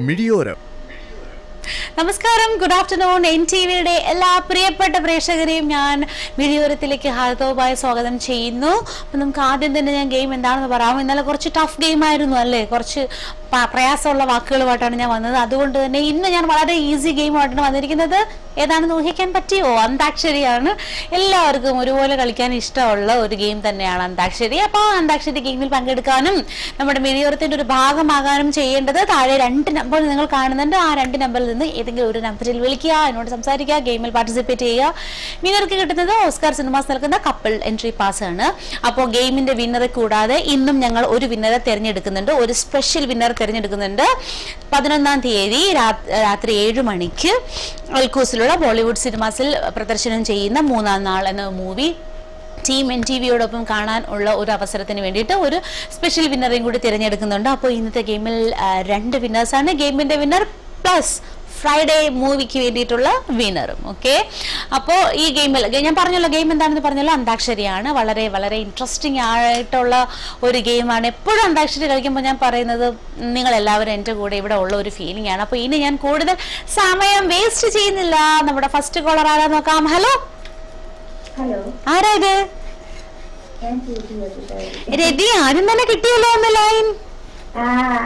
മിഴിയോരം നമസ്കാരം good afternoon N T വിയുടെ എല്ലാ പ്രിയപ്പെട്ട പ്രേക്ഷകരെയും ഞാൻ മിഴിയോരത്തിലേക്ക് ഹാർദവമായി സ്വാഗതം ചെയ്യുന്നു അപ്പം നമുക്ക് ആദ്യം തന്നെ ഞാൻ ഗെയിം എന്താണെന്ന് പറയാം ഇന്നലെ കുറച്ച് ടഫ് ഗെയിം ആയിരുന്നു അല്ലേ കുറച്ച് പ- പ്രയാസമുള്ള വാക്കുകളുമായിട്ടാണ് ഞാൻ വന്നത് അതുകൊണ്ട് തന്നെ ഇന്ന് ഞാൻ വളരെ ഈസി ഗെയിമായിട്ടാണ് വന്നിരിക്കുന്നത് ഏതാണെന്ന് ഊഹിക്കാൻ പറ്റിയോ അന്താക്ഷരിയാണ് എല്ലാവർക്കും ഒരുപോലെ കളിക്കാൻ ഇഷ്ടമുള്ള ഒരു ഗെയിം തന്നെയാണ് അന്താക്ഷരി അപ്പോൾ അന്താക്ഷരി ഗെയിമിൽ പങ്കെടുക്കാനും നമ്മുടെ മിഴിയോരത്തിന്റെ ഒരു ഭാഗമാകാനും ചെയ്യേണ്ടത് താഴെ രണ്ട് നമ്പർ നിങ്ങൾ കാണുന്നുണ്ട് ആ രണ്ട് നമ്പറിൽ നിന്ന് ഏതെങ്കിലും ഒരു നമ്പറിൽ വിളിക്കുക എന്നോട് സംസാരിക്കുക ഗെയിമിൽ പാർട്ടിസിപ്പേറ്റ് ചെയ്യുക വിന്നർക്ക് കിട്ടുന്നത് ഓസ്കാർ സിനിമാസ് നൽകുന്ന കപ്പിൾ എൻട്രി പാസ് ആണ് അപ്പോൾ ഗെയിമിന്റെ വിന്നറെ കൂടാതെ ഇന്നും ഞങ്ങൾ ഒരു വിന്നറെ തിരഞ്ഞെടുക്കുന്നുണ്ട് ഒരു സ്പെഷ്യൽ വിന്നർ തിരഞ്ഞെടുക്കുന്നുണ്ട് പതിനൊന്നാം തീയതി രാ- രാത്രി ഏഴ് മണിക്ക് അൽക്കൂസിലുള്ള ബോളിവുഡ് സിനിമാസിൽ പ്രദർശനം ചെയ്യുന്ന മൂന്നാം നാൾ എന്ന മൂവി ടീം എൻ ടി വിയോടൊപ്പം കാണാൻ ഉള്ള ഒരു അവസരത്തിന് വേണ്ടിയിട്ട് ഒരു സ്പെഷ്യൽ വിന്നറേയും കൂടി തിരഞ്ഞെടുക്കുന്നുണ്ട് അപ്പോൾ ഇന്നത്തെ ഗെയിമിൽ ആ, രണ്ട് വിന്നേഴ്സാണ് ഗെയിമിന്റെ വിന്നർ പ്ലസ് ഫ്രൈഡേ മൂവിക്ക് വേണ്ടിയിട്ടുള്ള വിന്നറും ഓക്കെ അപ്പോൾ ഈ ഗെയിമിൽ ഞാൻ പറഞ്ഞല്ലോ ഗെയിം എന്താണെന്ന് പറഞ്ഞല്ലോ അന്താക്ഷരിയാണ് വളരെ വളരെ ഇൻട്രസ്റ്റിംഗ് ആയിട്ടുള്ള ഒരു ഗെയിമാണ് എപ്പോഴും അന്താക്ഷരി കളിക്കുമ്പോൾ ഞാൻ പറയുന്നത് നിങ്ങൾ എല്ലാവരും എൻ്റെ കൂടെ ഇവിടെ ഉള്ള ഒരു ഫീലിംഗ് ആണ് അപ്പോൾ ഇനി ഞാൻ കൂടുതൽ സമയം വേസ്റ്റ് ചെയ്യുന്നില്ല നമ്മുടെ ഫസ്റ്റ് കോളർ ആരാ നോക്കാം ഹലോ ഹലോ ആരാ ഇത് ഞാൻ ചേച്ചി വെച്ചിട്ടായി രതി ആദ്യം തന്നെ കിട്ടിയല്ലോ ഒന്ന് ലൈൻ ആ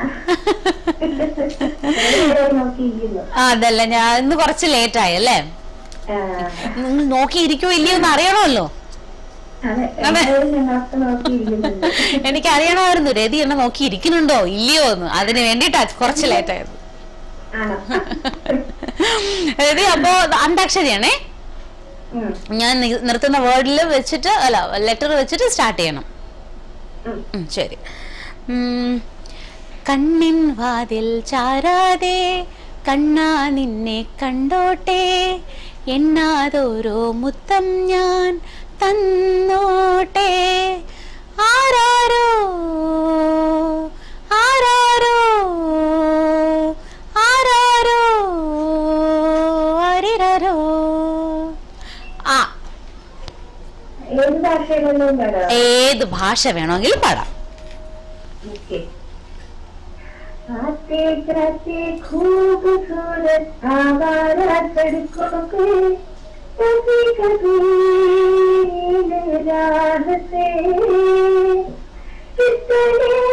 നേരെ നോക്കിയിരിക്കുന്നു ആ അതല്ല ഞാൻ ഇന്ന് കുറച്ച് ലേറ്റ് ആയി അല്ലേ ആ നിങ്ങൾ നോക്കിയിരിക്കോ ഇല്ലയോ എന്ന് അറിയണമല്ലോ അതെ എന്തായാലും ഞങ്ങളൊക്കെ നോക്കിയിരിക്കുന്നുണ്ട് എനിക്ക് അറിയണമായിരുന്നു രതി എന്നെ നോക്കിയിരിക്കുന്നുണ്ടോ ഇല്ലയോ എന്ന് അതിന് വേണ്ടിട്ടാ കുറച്ച് ലേറ്റ് ആയത് ആണോ രതി അപ്പോ അന്താക്ഷരിയാണേ ഉം, ഞാൻ നി- നിർത്തുന്ന വേർഡിൽ വെച്ചിട്ട് അല്ല ലെറ്റർ വെച്ചിട്ട് സ്റ്റാർട്ട് ചെയ്യണം ഉം. ഉം, ശരി ഉം. കണ്ണിൻ വാതിൽ ചാരാതെ കണ്ണാ നിന്നെ കണ്ടോട്ടെ എണ്ണാതോരോ മുത്തം ഞാൻ തന്നോട്ടെ ആരാരോ ആരാരോ ആരാരോ ആരിരരോ ആ ഏത് ഭാഷയിലെല്ലാം വരാം ഏത് ഭാഷ വേണമെങ്കിലും പാടാം ओके आते जाते खूबसूरत आवारा सड़कों पे कभी कभी राह से कितने